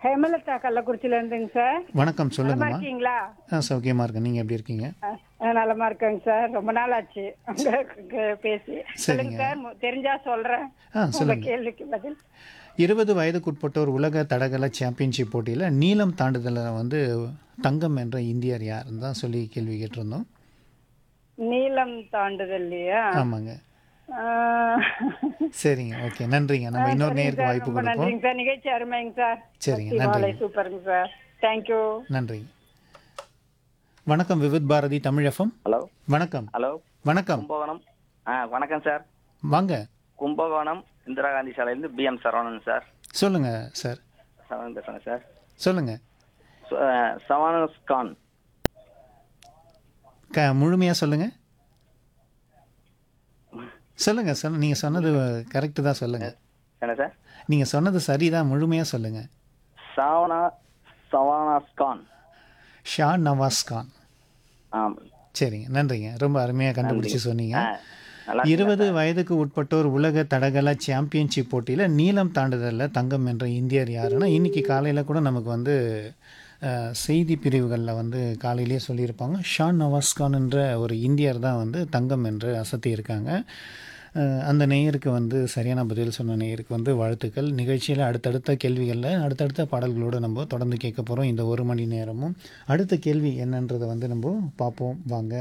ஹேமலதா கள்ளக்குறிச்சியில இருந்துங்க சார் வணக்கம் நலமா சொல்லுங்கம்மா இருக்கீங்களா ஆ சௌக்கியமாக இருக்கேன் நீங்கள் எப்படி இருக்கீங்க அஹ், அஹ், நலமா இருக்கேங்க சார் ரொம்ப நாள் ஆச்சு உங்களுக்கு பேசி சொல்லுங்க சார் மு- தெரிஞ்சா சொல்றேன் ஆ உங்க சொல்லுங்கள் கேள்விக்கு பதில் இருபது வயதுக்குட்பட்டோர் உலக தடகள சாம்பியன்ஷிப் போட்டியில் நீளம் தாண்டுதலில் வந்து தங்கம் என்ற இந்தியர் யாருன்னு தான் சொல்லி கேள்வி கேட்டிருந்தோம் நீளம் தாண்டுதல் இல்லையா ஆமாங்க அஹ், சரிங்க ஓகே நன்றிங்க நம்ம இன்னொரு சரிங்க நேருக்கு சார், வாய்ப்பு ரொம்ப கொடுப்போம் நன்றிங்க சார் நிகழ்ச்சி அருமைங்க சார் சரிங்க, பக்தி நன்றிங்க. மாலை சூப்பருங்க சார் தேங்க்யூ நன்றிங்க வணக்கம் விவித் பாரதி தமிழ் எஃப்எம் ஹலோ வணக்கம் ஹலோ வணக்கம் கும்பகோணம் ஆ வணக்கம் சார் வாங்க கும்பகோணம் இந்திரா காந்தி சாலையிலேருந்து பிஎம் சரவணன் சார் சொல்லுங்க சார் சரவணன் பேசுகிறேன் சார் சொல்லுங்க சு- ஆ, சவானஸ் கான் க முழுமையாக சொல்லுங்க சொல்லுங்க சொல் நீங்கள் சொன்னது கரெக்டு தான் சொல்லுங்க என்ன சார் நீங்கள் சொன்னது சரிதான் முழுமையாக சொல்லுங்க சவானா சவானாஸ் கான் ஷா நவாஸ் கான் ஆம் சரிங்க நன்றிங்க ரொம்ப அருமையாக கண்டுபிடிச்சி சொன்னீங்க ஆ நல்லா இருபது வயதுக்கு உட்பட்டோர் உலக தடகள சாம்பியன்ஷிப் போட்டியில் நீளம் தாண்டுதலில் தங்கம் என்ற இந்தியர் யாருன்னா இன்னைக்கு காலையில் கூட நமக்கு வந்து அஹ், செய்தி பிரிவுகளில் வந்து காலையிலேயே சொல்லியிருப்பாங்க ஷான் நவாஸ்கான் என்ற ஒரு இந்தியர் தான் வந்து தங்கம் என்று அசத்தி இருக்காங்க அஹ், அந்த நேயருக்கு வந்து சரியான பதில் சொன்ன நேயருக்கு வந்து வாழ்த்துக்கள் நிகழ்ச்சியில் அடுத்தடுத்த கேள்விகளில் அடுத்தடுத்த பாடல்களோடு நம்ம தொடர்ந்து கேட்க போகிறோம் இந்த ஒரு மணி நேரமும் அடுத்த கேள்வி என்னன்றதை வந்து நம்ம பார்ப்போம் வாங்க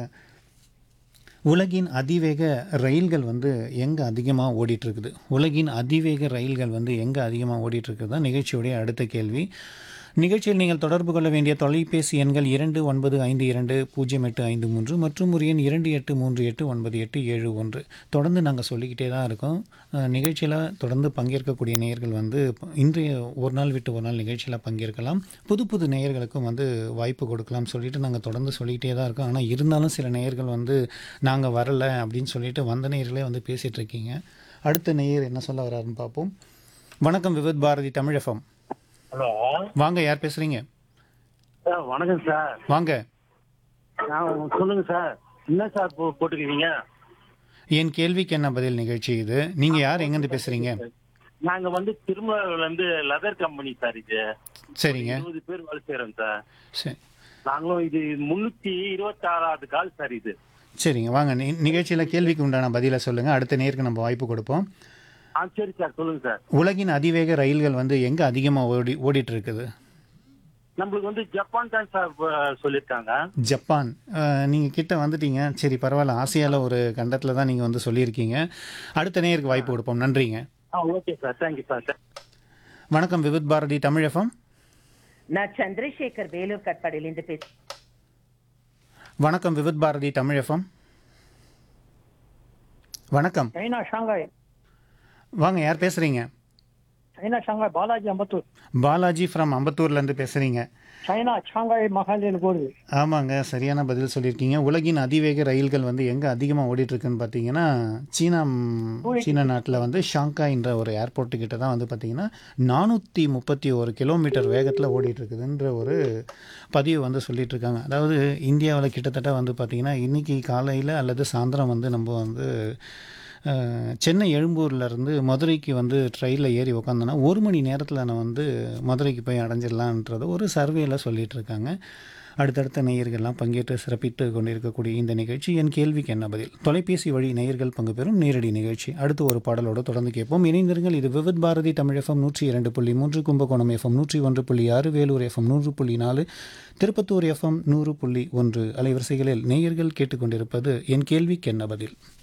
உலகின் அதிவேக ரயில்கள் வந்து எங்கே அதிகமாக ஓடிட்டுருக்குது உலகின் அதிவேக ரயில்கள் வந்து எங்கே அதிகமாக ஓடிட்டுருக்குது தான் நிகழ்ச்சியுடைய அடுத்த கேள்வி நிகழ்ச்சியில் நீங்கள் தொடர்பு கொள்ள வேண்டிய தொலைபேசி எண்கள் இரண்டு ஒன்பது ஐந்து இரண்டு பூஜ்ஜியம் எட்டு ஐந்து மூன்று மற்றும் ஒரு எண் இரண்டு எட்டு மூன்று எட்டு ஒன்பது எட்டு ஏழு ஒன்று தொடர்ந்து நாங்கள் சொல்லிக்கிட்டே தான் இருக்கோம் நிகழ்ச்சியில் தொடர்ந்து பங்கேற்கக்கூடிய நேயர்கள் வந்து இன்றைய ஒரு நாள் விட்டு ஒரு நாள் நிகழ்ச்சியில் பங்கேற்கலாம் புது புது நேயர்களுக்கும் வந்து வாய்ப்பு கொடுக்கலாம் சொல்லிட்டு நாங்கள் தொடர்ந்து சொல்லிக்கிட்டே தான் இருக்கோம் ஆனால் இருந்தாலும் சில நேயர்கள் வந்து நாங்கள் வரல அப்படின்னு சொல்லிட்டு வந்த நேயர்களே வந்து பேசிகிட்டு இருக்கீங்க அடுத்த நேயர் என்ன சொல்ல வராருன்னு பார்ப்போம் வணக்கம் விவித் பாரதி தமிழகம் ஹலோ வாங்க யார் பேசுகிறீங்க சார் வணக்கம் சார் வாங்க நான் சொல்லுங்க சார் என்ன சார் போ போட்டுக்கிறீங்க என் கேள்விக்கு என்ன பதில் நிகழ்ச்சி இது நீங்கள் யார் எங்கேருந்து பேசுகிறீங்க நாங்க வந்து திருமலையில இருந்து லெதர் கம்பெனி சார் இது சரிங்க இருபது பேர் வேலை செய்யறோம் சார் சரி நாங்களும் இது முன்னூத்தி இருபத்தி ஆறாவது கால் சார் இது சரிங்க வாங்க நி நிகழ்ச்சியில் கேள்விக்கு உண்டான பதிலை சொல்லுங்கள் அடுத்த நேருக்கு நம்ம வாய்ப்பு கொடுப்போம் ஆ சரி சார் சொல்லுங்க சார் உலகின் அதிவேக ரயில்கள் வந்து எங்கே அதிகமாக ஓடி ஓடிட்டு இருக்குது நம்மளுக்கு வந்து ஜப்பான் தான் சார் அஹ், சொல்லியிருக்காங்க ஜப்பான் நீங்கள் கிட்ட வந்துட்டீங்க சரி பரவாயில்ல ஆசியாவில் ஒரு கண்டத்தில் தான் நீங்கள் வந்து சொல்லியிருக்கீங்க அடுத்த நேருக்கு வாய்ப்பு கொடுப்போம் நன்றிங்க ஆ ஓகே சார் தேங்க்யூ சார் வணக்கம் விவித் பாரதி தமிழகம் நான் சந்திரசேகர் வேலூர் கட்பாடியிலிருந்து பேச வணக்கம் விவித் பாரதி தமிழகம் வணக்கம் சைனா ஷாங்காய் வாங்க யார் பேசுகிறீங்க China Shanghai Balaji Ambattur Balaji from அம்பத்தூர்லேருந்து பேசுகிறீங்க சைனா ஷாங்காய் மகாலின்னு போகுது ஆமாங்க சரியான பதில் சொல்லியிருக்கீங்க உலகின் அதிவேக ரயில்கள் வந்து எங்கே அதிகமாக ஓடிட்டுருக்குன்னு பார்த்தீங்கன்னா சீனா ம், சீன நாட்டில் வந்து ஷாங்காய்ன்ற ஒரு ஏர்போர்ட்டு கிட்ட தான் வந்து பார்த்தீங்கன்னா நானூற்றி முப்பத்தி ஒரு கிலோமீட்டர் வேகத்தில் ஓடிட்டுருக்குதுன்ற ஒரு பதிவு வந்து சொல்லிட்டு இருக்காங்க அதாவது இந்தியாவில் கிட்டத்தட்ட வந்து பார்த்திங்கன்னா இன்றைக்கி காலையில் அல்லது சாயந்தரம் வந்து நம்ம வந்து அஹ், சென்னை எழும்பூர்லேருந்து மதுரைக்கு வந்து ட்ரெயினில் ஏறி உக்காந்தோன்னா ஒரு மணி நேரத்தில் நான் வந்து மதுரைக்கு போய் அடைஞ்சிடலான்றது ஒரு சர்வேல சொல்லிட்டு இருக்காங்க அடுத்தடுத்த நேயர்கள்லாம் பங்கேற்று சிறப்பித்து கொண்டிருக்கக்கூடிய இந்த நிகழ்ச்சி என் கேள்விக்கு என்ன பதில் தொலைபேசி வழி நேயர்கள் பங்கு பெறும் நேரடி நிகழ்ச்சி அடுத்து ஒரு பாடலோடு தொடர்ந்து கேட்போம் இணைந்திருங்கள் இது விவித் பாரதி தமிழ் எஃப்எம் நூற்றி இரண்டு புள்ளி மூன்று கும்பகோணம் எஃப்எம் நூற்றி ஒன்று புள்ளி ஆறு வேலூர் எஃப்எம் நூறு புள்ளி நாலு திருப்பத்தூர் எஃப்எம் நூறு புள்ளி ஒன்று அலைவரிசைகளில் நேயர்கள் கேட்டுக்கொண்டிருப்பது என் கேள்விக்கு என்ன பதில்